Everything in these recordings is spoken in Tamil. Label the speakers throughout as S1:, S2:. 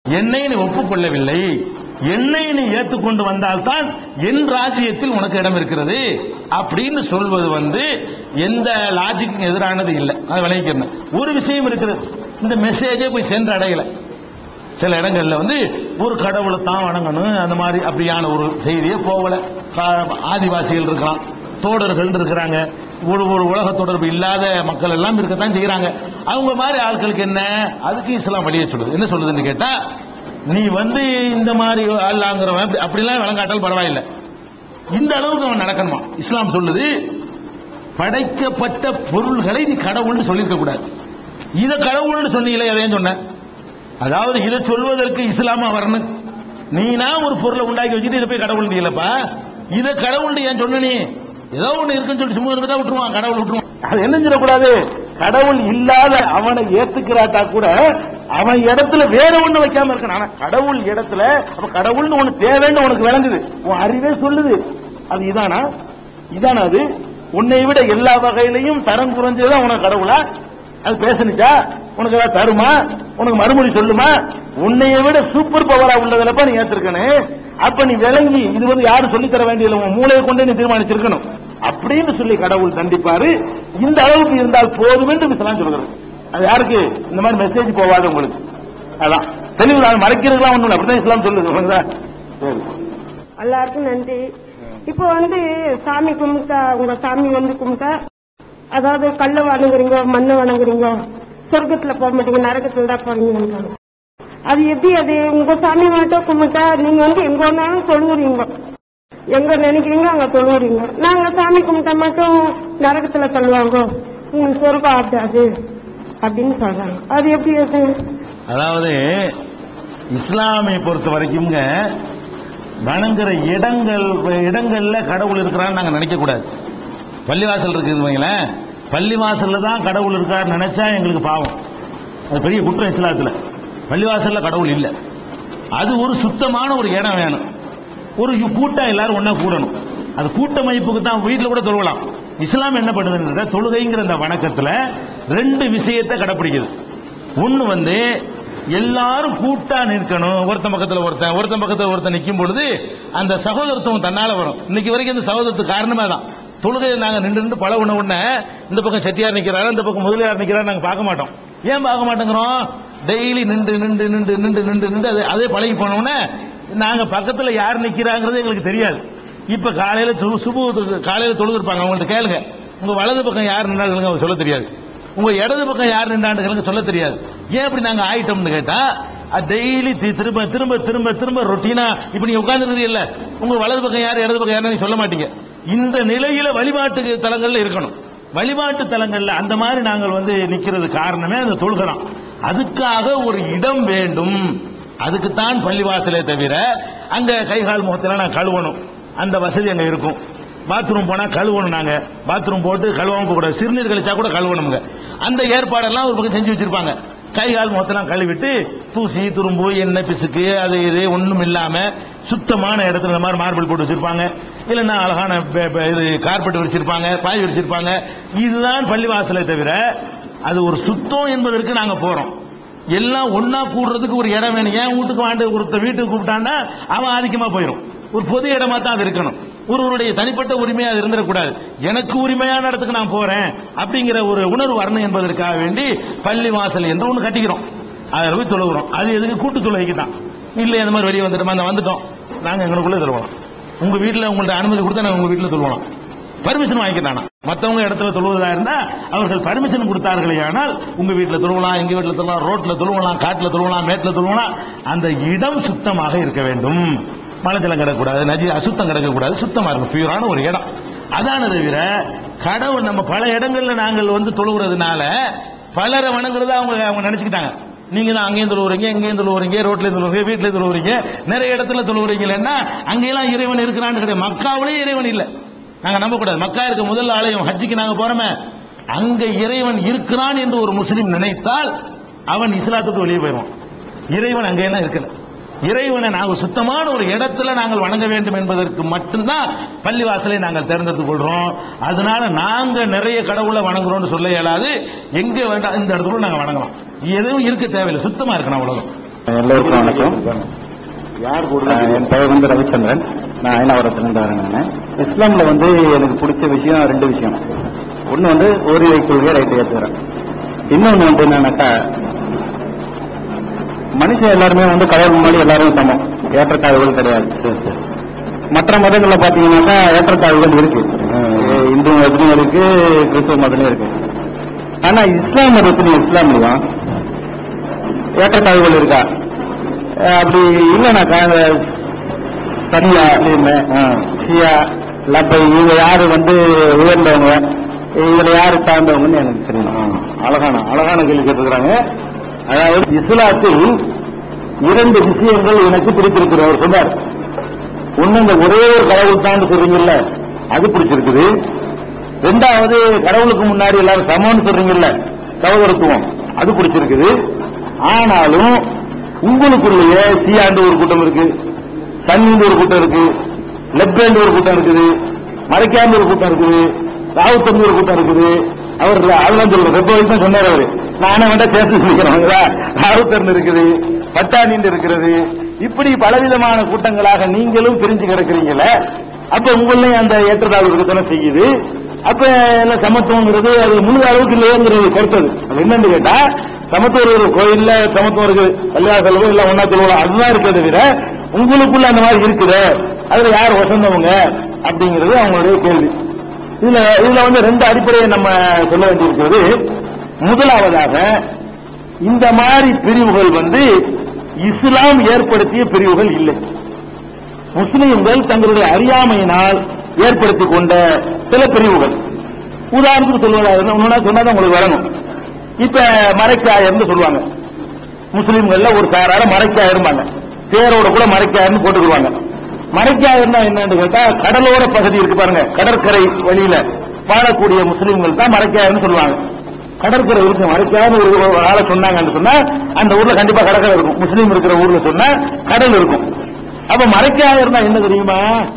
S1: என்னை நீ ஒப்புக்கொள்ளவில்லை என்னை நீ ஏற்றுக்கொண்டு வந்தால்தான் என் ராஜ்யத்தில் உனக்கு இடம் இருக்கிறது அப்படின்னு சொல்வது வந்து எந்த லாஜிக்கும் எதிரானது இல்லை அதை விளைவிக்கிறேன் ஒரு விஷயம் இருக்குது இந்த மெசேஜே போய் சென்று அடையல சில இடங்கள்ல வந்து ஒரு கடவுளை தான் வணங்கணும் அந்த மாதிரி அப்படியான ஒரு செய்தியே போகல கா- ஆதிவாசிகள் இருக்கலாம் தோடர்கள் இருக்கிறாங்க ஒரு ஒரு உலக தொடர்பு இல்லாத மக்கள் எல்லாம் இருக்கத்தான் செய்யறாங்க அவங்க மாதிரி ஆட்களுக்கு என்ன அதுக்கு இஸ்லாம் வழியை சொல்லுது என்ன சொல்லுதுன்னு கேட்டா நீ வந்து இந்த மாதிரி அல்லாங்கிறவன் அப்படி- அப்படிலாம் விளங்காட்டால் பரவாயில்லை இந்த அளவுக்கு அவன் நடக்கணுமா இஸ்லாம் சொல்லுது படைக்கப்பட்ட பொருள்களை நீ கடவுள்னு சொல்லியிருக்க கூடாது இத கடவுள்னு சொன்னீங்களே எதையும் சொன்ன அதாவது இதை சொல்வதற்கு இஸ்லாமா வரணும் நீனா ஒரு பொருளை உண்டாக்கி வச்சுட்டு இதை போய் கடவுள் இல்லப்பா இதை கடவுள் ஏன் சொன்ன நீ ஏதோ ஒண்ணு இருக்குன்னு சொல்லி சும்மா இருந்தா விட்டுருவான் கடவுள் விட்டுருவான் அது என்ன சொல்லக்கூடாது கடவுள் இல்லாத அவனை ஏத்துக்கிறாட்டா கூட அவன் இடத்துல வேற ஒண்ணு வைக்காம இருக்கான் ஆனா கடவுள் இடத்துல அப்ப கடவுள்னு ஒண்ணு தேவைன்னு உனக்கு விளங்குது உன் அறிவே சொல்லுது அது இதானா இதானா அது உன்னை விட எல்லா வகையிலையும் தரம் குறைஞ்சதுதான் உனக்கு கடவுளா அது பேசணுச்சா உனக்கு ஏதாவது தருமா உனக்கு மறுமொழி சொல்லுமா உன்னைய விட சூப்பர் பவரா உள்ளதுலப்பா நீ ஏத்திருக்கனே அப்ப நீ விளங்கி இது வந்து யாரும் சொல்லித் தர வேண்டியதில்லை உன் மூளையை கொண்டே நீ தீர்மானிச்சிருக்கணும் அப்படின்னு சொல்லி கடவுள் தண்டிப்பாரு இந்த அளவுக்கு இருந்தால் போதும் என்று இஸ்லாம் சொல்கிறது அது யாருக்கு இந்த மாதிரி மெசேஜ் போவாது உங்களுக்கு அதான் தெளிவு அது மறைக்கிறதுலாம் ஒண்ணும் இல்லை அப்படிதான் இஸ்லாம் சொல்லுது உனக்குதா? சரி
S2: எல்லாருக்கும் நன்றி இப்போ வந்து சாமி கும்பிட்டா உங்க சாமி வந்து கும்பிட்டா அதாவது கல்லை வணங்குறீங்க மண்ணை வணங்குறீங்க சொர்க்கத்துல போக மாட்டீங்க நரகத்துல தான் போறீங்க அது எப்படி அது உங்க சாமி மட்டும் கும்பிட்டா நீங்க வந்து எங்க வேணாலும் தொழுவுறீங்க எங்க நினைக்கிறீங்க அங்க தொழுவுறீங்க நாங்க சாமி கும்பிட்டா மட்டும் நரகத்துல தள்ளுவாங்க உங்களுக்கு சொர்க்கம் ஆகாது அப்படின்னு சொல்றாங்க அது எப்படி அது
S1: அதாவது இஸ்லாமை பொறுத்த வரைக்கும்ங்க வணங்குற இடங்கள் இடங்கள்ல கடவுள் இருக்கிறான்னு நாங்க நினைக்க கூடாது பள்ளிவாசல் இருக்குது வைங்களேன் பள்ளிவாசல்ல தான் கடவுள் இருக்காருன்னு நினைச்சா எங்களுக்கு பாவம் அது பெரிய குற்றம் இஸ்லாத்துல பள்ளிவாசல்ல கடவுள் இல்லை அது ஒரு சுத்தமான ஒரு இடம் வேணும் ஒரு கூட்டம் எல்லாரும் ஒண்ணா கூடணும் அது கூட்டமைப்புக்கு தான் வீட்டில் கூட தொழுவலாம் இஸ்லாம் என்ன பண்ணுதுன்ற தொழுகைங்கிற அந்த வணக்கத்துல ரெண்டு விஷயத்தை கடைப்பிடிக்குது ஒண்ணு வந்து எல்லாரும் கூட்டா நிற்கணும் ஒருத்தன் பக்கத்துல ஒருத்தன் ஒருத்தன் பக்கத்துல ஒருத்தன் நிற்கும் பொழுது அந்த சகோதரத்துவம் தன்னால வரும் இன்னைக்கு வரைக்கும் இந்த சகோதரத்துக்கு காரணமே தான் தொழுகையில் நாங்க நின்று நின்று பல உணவு உடனே இந்த பக்கம் செட்டியார் நிக்கிறாரு இந்த பக்கம் முதலியார் நிக்கிறாரு நாங்க பார்க்க மாட்டோம் ஏன் பார்க்க மாட்டேங்கிறோம் டெய்லி நின்று நின்று நின்று நின்று நின்று நின்று அதே அதே பழகி போனோடனே நாங்க பக்கத்துல யார் நிக்கிறாங்கிறது எங்களுக்கு தெரியாது இப்ப காலையில சு- சுபு காலையில தொழுது இருப்பாங்க அவங்கள்ட்ட கேளுங்க உங்க வலது பக்கம் யார் நின்றாங்க அவங்க சொல்ல தெரியாது உங்க இடது பக்கம் யார் நின்றாண்டு சொல்ல தெரியாது ஏன் இப்படி நாங்க ஆயிட்டோம்னு கேட்டா டெய்லி திரும்ப திரும்ப திரும்ப திரும்ப ரொட்டீனா இப்ப நீங்க உட்கார்ந்துருக்கீங்கல்ல உங்க வலது பக்கம் யார் இடது பக்கம் யாருன்னு நீங்க சொல்ல மாட்டீங்க இந்த நிலையில வழிபாட்டு தலங்கள்ல இருக்கணும் வழிபாட்டு தலங்கள்ல அந்த மாதிரி நாங்கள் வந்து நிக்கிறது காரணமே அந்த தொழுகை தான் அதுக்காக ஒரு இடம் வேண்டும் அதுக்குத்தான் பள்ளிவாசலே தவிர அங்க கைகால் முகத்தெல்லாம் நான் கழுவணும் அந்த வசதி அங்க இருக்கும் பாத்ரூம் போனா கழுவணும் நாங்க பாத்ரூம் போட்டு கழுவாம போக கூடாது சிறுநீர் கழிச்சா கூட கழுவணுங்க அந்த ஏற்பாடெல்லாம் ஒரு பக்கம் செஞ்சு வச்சிருப்பாங்க கை கால் முகத்தெல்லாம் கழுவிட்டு தூசி துரும்பு எண்ணெய் பிசுக்கு அது இது ஒண்ணும் இல்லாம சுத்தமான இடத்துல இந்த மாதிரி மார்பிள் போட்டு வச்சிருப்பாங்க இல்லைன்னா அழகான பே- பே- இது கார்பெட் விரிச்சிருப்பாங்க பாய் விரிச்சிருப்பாங்க இதுதான் பள்ளிவாசலை தவிர அது ஒரு சுத்தம் என்பதற்கு நாங்க போறோம் எல்லாம் ஒண்ணா கூடுறதுக்கு ஒரு இடம் வேணும் ஏன் வீட்டுக்கு வாண்டு ஒருத்த வீட்டுக்கு கூப்பிட்டான்னா அவன் ஆதிக்கமா போயிடும் ஒரு பொது இடமா தான் அது இருக்கணும் ஒருவருடைய தனிப்பட்ட உரிமையா அது இருந்துடக்கூடாது எனக்கு உரிமையான இடத்துக்கு நான் போறேன் அப்படிங்கிற ஒரு உணர்வு வரணும் என்பதற்காக வேண்டி பள்ளி வாசல் என்று ஒண்ணு கட்டிக்கிறோம் அதில் போய் தொழுகிறோம் அது எதுக்கு கூட்டு தொழுகைக்கு தான் இல்லை இந்த மாதிரி வெளியே வந்துட்டோமா அந்த வந்துட்டோம் நாங்க எங்களுக்குள்ளே தொழுவோம் உங்க வீட்டுல உங்கள்ட்ட அனுமதி கொடுத்தா நாங்க உங்க வீட்டுல தொழுவோம் பர்மிஷன் வாங்கிக்கிட்டானா மத்தவங்க இடத்துல தொழுவதா இருந்தா அவர்கள் பர்மிஷன் கொடுத்தார்களே ஆனால் உங்க வீட்டுல தொழுவலாம் எங்க வீட்டுல தொழுவலாம் ரோட்ல தொழுவலாம் காட்டுல தொழுவலாம் மேட்ல தொழுவலாம் அந்த இடம் சுத்தமாக இருக்க வேண்டும் மலஜலம் கிடக்கூடாது நஜி அசுத்தம் கிடக்கக்கூடாது சுத்தமா இருக்கும் பியூரான ஒரு இடம் அதான தவிர கடவுள் நம்ம பல இடங்கள்ல நாங்கள் வந்து தொழுகிறதுனால பலரை வணங்குறதா அவங்க அவங்க நினைச்சுக்கிட்டாங்க நீங்க தான் அங்கேயும் தொழுவுறீங்க இங்கேயும் தொழுவுறீங்க ரோட்ல தொழுவுறீங்க வீட்டுல தொழுவுறீங்க நிறைய இடத்துல தொழுவுறீங்களா அங்கெல்லாம் இறைவன் இருக்கிறான்னு கிடையாது மக்காவிலே இறைவன் இல்லை நாங்க நம்ப கூடாது மக்கா இருக்க முதல் ஆலயம் ஹஜ்ஜிக்கு நாங்க போறோமே அங்க இறைவன் இருக்கிறான் என்று ஒரு முஸ்லிம் நினைத்தால் அவன் இஸ்லாத்துக்கு வெளியே போயிடுவான் இறைவன் அங்கெல்லாம் இருக்கல இறைவனை நாங்கள் சுத்தமான ஒரு இடத்துல நாங்கள் வணங்க வேண்டும் என்பதற்கு மட்டும்தான் பள்ளிவாசலை நாங்கள் தேர்ந்தெடுத்துக் கொள்றோம் அதனால நாங்க நிறைய கடவுளை வணங்குறோம்னு சொல்ல இயலாது எங்க வேண்டாம் இந்த இடத்துல நாங்க வணங்கலாம் எதுவும் இருக்க தேவையில்லை சுத்தமா இருக்கணும் அவ்வளவுதான்
S3: எல்லோருக்கும் வணக்கம்
S1: யார்
S3: அஹ் என் பெயர் வந்து ரவிச்சந்திரன் நான் அயனாவரத்திலிருந்து வரேன் நான் இஸ்லாம்ல வந்து எனக்கு பிடிச்ச விஷயம் ரெண்டு விஷயம் ஒன்று வந்து ஓரிரை கொள்கை ரைட்டு ஏற்றுக்கிறேன் இன்னொன்று வந்து என்னன்னாக்கா மனுஷன் எல்லாருமே வந்து கடவுள் முன்னாடி எல்லாரும் சமம் ஏற்றத்தாழ்வுகள் கிடையாது மற்ற மதங்கள்ல பாத்தீங்கன்னாக்கா ஏற்றத்தாழ்வுகள் இருக்கு அஹ் இந்து மதத்துலயும் இருக்கு கிறிஸ்துவ மதத்துலயும் இருக்கு ஆனா இஸ்லாம் மதத்துலயும் இஸ்லாம்லயும் ஏற்றத்தாழ்வுகள் இருக்கா அஹ் அப்படி இல்லைனாக்கா இந்த சனியா ஷியா லப்பை இவங்க யாரு வந்து உயர்ந்தவங்க இதுல யாரு தாழ்ந்தவங்கன்னு எனக்கு தெரியும்
S1: அழகான அழகான கேள்வி கேட்டிருக்கிறாங்க அதாவது இஸ்லாத்தில் இரண்டு விஷயங்கள் எனக்கு பிடித்திருக்கிறது அவர் சொன்னார் ஒண்ணு இந்த ஒரே ஒரு கடவுள் தான் சொல்றீங்கல்ல அது பிடிச்சிருக்குது ரெண்டாவது கடவுளுக்கு முன்னாடி எல்லாரும் சமம்னு சொல்றீங்கல்ல சகோதரத்துவம் அது பிடிச்சிருக்குது ஆனாலும் உங்களுக்குள்ளேயே சியாண்டு ஒரு கூட்டம் இருக்கு சன்னிந்து ஒரு கூட்டம் இருக்கு லெப்ட் ஒரு கூட்டம் இருக்குது மறைக்காண்டு ஒரு கூட்டம் இருக்குது ராவுத்தந்து ஒரு கூட்டம் இருக்குது அவர் அதெல்லாம் சொல்ற ரொம்ப வயசு தான் சொன்னார் அவரு நானே வேண்டா சேர்த்து சொல்லிக்கிறவங்களா ராவுத்தர்னு இருக்குது பட்டாணின்னு இருக்கிறது இப்படி பலவிதமான கூட்டங்களாக நீங்களும் பிரிஞ்சு கிடக்குறீங்கள அப்ப உங்களையும் அந்த ஏற்றத்தாழ்வு இருக்கத்தானே செய்யுது அப்ப எல்லாம் சமத்துவங்கிறது அது முழு அளவுக்கு இல்லையேங்கிறது கருத்தது அது என்னன்னு கேட்டா சமத்துவம் ஒரு கோயில்ல சமத்துவம் இருக்குது கல்யாண செலவு இல்ல ஒன்னா செலவு அதுதான் இருக்கிறத விட உங்களுக்குள்ள அந்த மாதிரி இருக்குது அதுல யார் வசந்தவங்க அப்படிங்கிறது அவங்களுடைய கேள்வி இதுல இதுல வந்து ரெண்டு அடிப்படையை நம்ம சொல்ல வேண்டியிருக்கிறது முதலாவதாக இந்த மாதிரி பிரிவுகள் வந்து இஸ்லாம் ஏற்படுத்திய பிரிவுகள் இல்லை முஸ்லிம்கள் தங்களுடைய அறியாமையினால் ஏற்படுத்தி கொண்ட சில பிரிவுகள் உதாரணத்துக்கு சொல்வதாக இருந்தா ஒண்ணுனா சொன்னாதான் உங்களுக்கு வரணும் இப்ப மறைக்காயர்னு சொல்லுவாங்க முஸ்லிம்கள்ல ஒரு சாரார மறைக்காயிரும்பாங்க பேரோட கூட மறைக்காயர்னு போட்டுக்குவாங்க மறைக்காயர்னா என்னன்னு கேட்டா கடலோர பகுதி இருக்கு பாருங்க கடற்கரை வழியில வாழக்கூடிய முஸ்லிம்கள் தான் மறைக்காயர்னு சொல்லுவாங்க கடற்கரை இருக்கு மறைக்காயர்னு ஒரு ஒரு ஆளை சொன்னாங்கன்னு சொன்னா அந்த ஊர்ல கண்டிப்பா கடற்கரை இருக்கும் முஸ்லீம் இருக்கிற ஊர்ல சொன்னா கடல் இருக்கும் அப்ப மறைக்காயர்னா என்ன தெரியுமா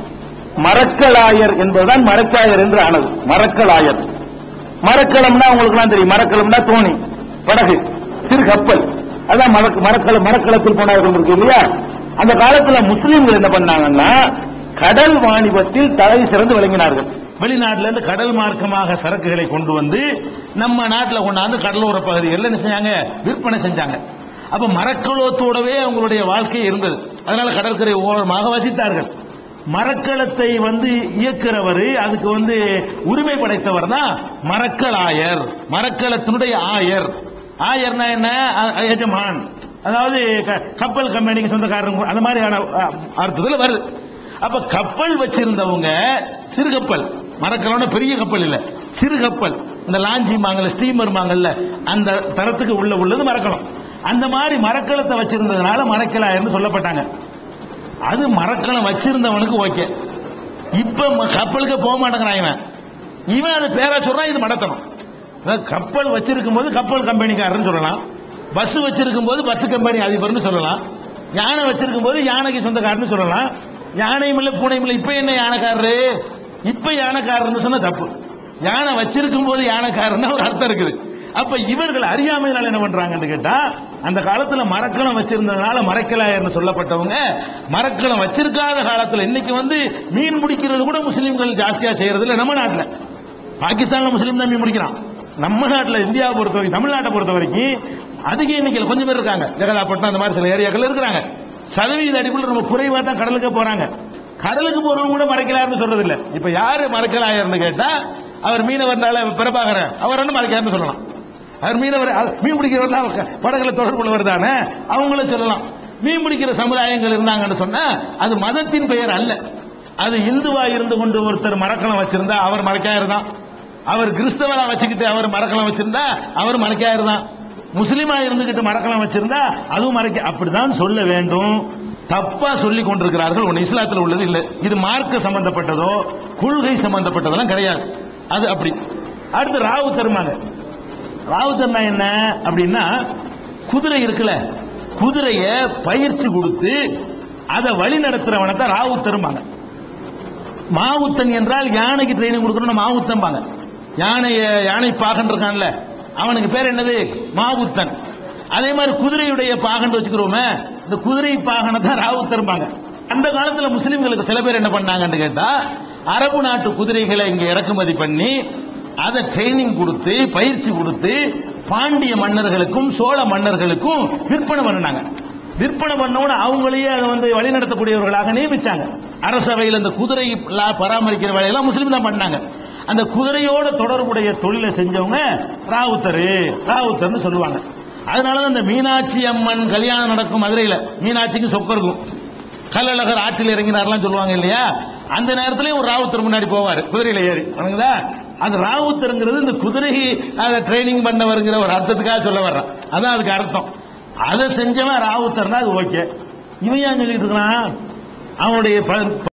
S1: மரக்கலாயர் என்பதுதான் மரக்காயர் என்று ஆனது மரக்கலாயர் மரக்கலம்னா உங்களுக்கு எல்லாம் தெரியும் மரக்கலம்னா தோணி படகு சிறு கப்பல் அதான் மரக்க மரக்கல மரக்கலத்தில் போனார்கள் இருக்கு இல்லையா அந்த காலத்துல முஸ்லீம்கள் என்ன பண்ணாங்கன்னா கடல் வாணிபத்தில் தலை சிறந்து விளங்கினார்கள் வெளிநாட்டுல இருந்து கடல் மார்க்கமாக சரக்குகளை கொண்டு வந்து நம்ம நாட்டுல கொண்டாந்து கடலோர பகுதிகளில் என்ன செஞ்சாங்க விற்பனை செஞ்சாங்க அப்ப மரக்கலத்தோடவே அவங்களுடைய வாழ்க்கை இருந்தது அதனால கடற்கரை ஓரமாக வசித்தார்கள் மரக்கலத்தை வந்து இயக்குறவர் அதுக்கு வந்து உரிமை படைத்தவர் தான் மரக்கலாயர் மரக்கலத்தினுடைய ஆயர் ஆயர்னா என்ன அ- எஜமான் அதாவது க- கப்பல் கம்பெனிக்கு சொந்தக்காரங்க அந்த மாதிரியான அ, அர்த்தத்துல வருது அப்ப கப்பல் வச்சிருந்தவங்க சிறு கப்பல் மரக்கலம்னா பெரிய கப்பல் இல்ல சிறு கப்பல் இந்த லாஞ்சி மாங்கல்ல ஸ்டீமர் மாங்கல்ல அந்த தரத்துக்கு உள்ள உள்ளது மரக்கலம் அந்த மாதிரி மரக்கலத்தை வச்சிருந்ததுனால மரக்கலாயர்னு சொல்லப்பட்டாங்க அது மரக்கலம் வச்சிருந்தவனுக்கு ஓகே இப்ப ம- கப்பலுக்கு போக மாட்டேங்கிறான் இவன் இவன் அது பேரா சொல்றான் இது மடத்தனம் அதாவது கப்பல் வச்சிருக்கும் போது கப்பல் கம்பெனிக்காரன்னு சொல்லலாம் பஸ் வச்சிருக்கும் போது பஸ் கம்பெனி அதிபர்னு சொல்லலாம் யானை வச்சிருக்கும் போது யானைக்கு சொந்தக்காரன்னு சொல்லலாம் யானையும் இல்ல பூனையும் இல்ல இப்ப என்ன யானைக்காரரு இப்ப யானைக்காரர்னு சொன்னா தப்பு யானை வச்சிருக்கும் போது யானைக்காரன்னு ஒரு அர்த்தம் இருக்குது அப்ப இவர்கள் அறியாமையினால என்ன பண்றாங்கன்னு கேட்டா அந்த காலத்துல மரக்கலம் வச்சிருந்ததுனால மரக்கலாயர்னு சொல்லப்பட்டவங்க மரக்கலம் வச்சிருக்காத காலத்துல இன்னைக்கு வந்து மீன் பிடிக்கிறது கூட முஸ்லிம்கள் ஜாஸ்தியா செய்யறது இல்ல நம்ம நாட்டுல பாகிஸ்தான்ல முஸ்லீம் தான் மீன் பிடிக்கிறான் நம்ம நாட்டுல இந்தியாவை பொறுத்த வரைக்கும் தமிழ்நாட்டை பொறுத்த வரைக்கும் அதிக எண்ணிக்கையில் கொஞ்சம் பேர் இருக்காங்க ஜெகதாப்பட்டினம் அந்த மாதிரி சில ஏரியாக்கள் இருக்கிறாங்க சதவீத அடிப்படையில் ரொம்ப குறைவா தான் கடலுக்கு போறாங்க கடலுக்கு போறவங்க கூட மறைக்கலாருன்னு சொல்றது இல்ல இப்ப யாரு மறைக்கலாயர்னு கேட்டா அவர் மீனவர்னால பிரபாகரன் அவர் என்ன மறைக்காருன்னு சொல்லலாம் அவர் மீனவர் அவர் மீன் பிடிக்கிறவர் அவர் க- படகுல தொடர்புள்ளவர் தானே அவங்கள சொல்லலாம் மீன் பிடிக்கிற சமுதாயங்கள் இருந்தாங்கன்னு சொன்னா அது மதத்தின் பெயர் அல்ல அது இந்துவா இருந்து கொண்டு ஒருத்தர் மரக்கலம் வச்சிருந்தா அவர் மரக்காயர் தான் அவர் கிறிஸ்தவரா வச்சுக்கிட்டு அவர் மரக்கலம் வச்சிருந்தா அவர் மரக்காயர் தான் முஸ்லிமா இருந்துகிட்டு மரக்கலம் வச்சிருந்தா அதுவும் மறைக்க அப்படிதான் சொல்ல வேண்டும் தப்பா சொல்லி கொண்டிருக்கிறார்கள் ஒன்னு இஸ்லாத்துல உள்ளது இல்ல இது மார்க்க சம்பந்தப்பட்டதோ கொள்கை சம்பந்தப்பட்டதெல்லாம் கிடையாது அது அப்படி அடுத்து ராவு தருமாங்க ராவுத்தர்னா என்ன அப்படின்னா குதிரை இருக்குல்ல குதிரைய பயிற்சி கொடுத்து அதை வழி நடத்துறவனை தான் ராவுத்தருமாங்க மாவுத்தன் என்றால் யானைக்கு ட்ரைனிங் கொடுக்கணும் மாவுத்தம்பாங்க யானைய யானை பாகன் இருக்கான்ல அவனுக்கு பேர் என்னது மாவுத்தன் அதே மாதிரி குதிரையுடைய பாகன் வச்சுக்கிறோமே இந்த குதிரை பாகனை தான் ராவுத்தரும்பாங்க அந்த காலத்துல முஸ்லிம்களுக்கு சில பேர் என்ன பண்ணாங்கன்னு கேட்டா அரபு நாட்டு குதிரைகளை இங்க இறக்குமதி பண்ணி அதை ட்ரைனிங் கொடுத்து பயிற்சி கொடுத்து பாண்டிய மன்னர்களுக்கும் சோழ மன்னர்களுக்கும் விற்பனை பண்ணினாங்க விற்பனை பண்ணவன அவங்களையே அதை வந்து வழிநடத்தக்கூடியவர்களாக நியமிச்சாங்க அரசவையில் அந்த குதிரை லா- பராமரிக்கிற வேலையெல்லாம் முஸ்லீம் தான் பண்ணாங்க அந்த குதிரையோட தொடர்புடைய தொழிலை செஞ்சவங்க ராவுத்தரு ராவுத்தர்னு சொல்லுவாங்க அதனாலதான் இந்த மீனாட்சி அம்மன் கல்யாணம் நடக்கும் மதுரையில மீனாட்சிக்கு சொக்கருக்கும் கல்லழகர் ஆற்றில் இறங்கினார்லாம் சொல்லுவாங்க இல்லையா அந்த நேரத்திலயும் ஒரு ராவுத்தர் முன்னாடி போவார் குதிரையில ஏறி வணங்குதா அந்த ராவுத்தருங்கிறது இந்த குதிரை அதை ட்ரைனிங் பண்ணவருங்கிற ஒரு அர்த்தத்துக்காக சொல்ல வர்றான் அதான் அதுக்கு அர்த்தம் அதை செஞ்சவன் ராவுத்தர்னா அது ஓகே இவன் ஏன் சொல்லிட்டு இருக்கிறான் அவனுடைய ப-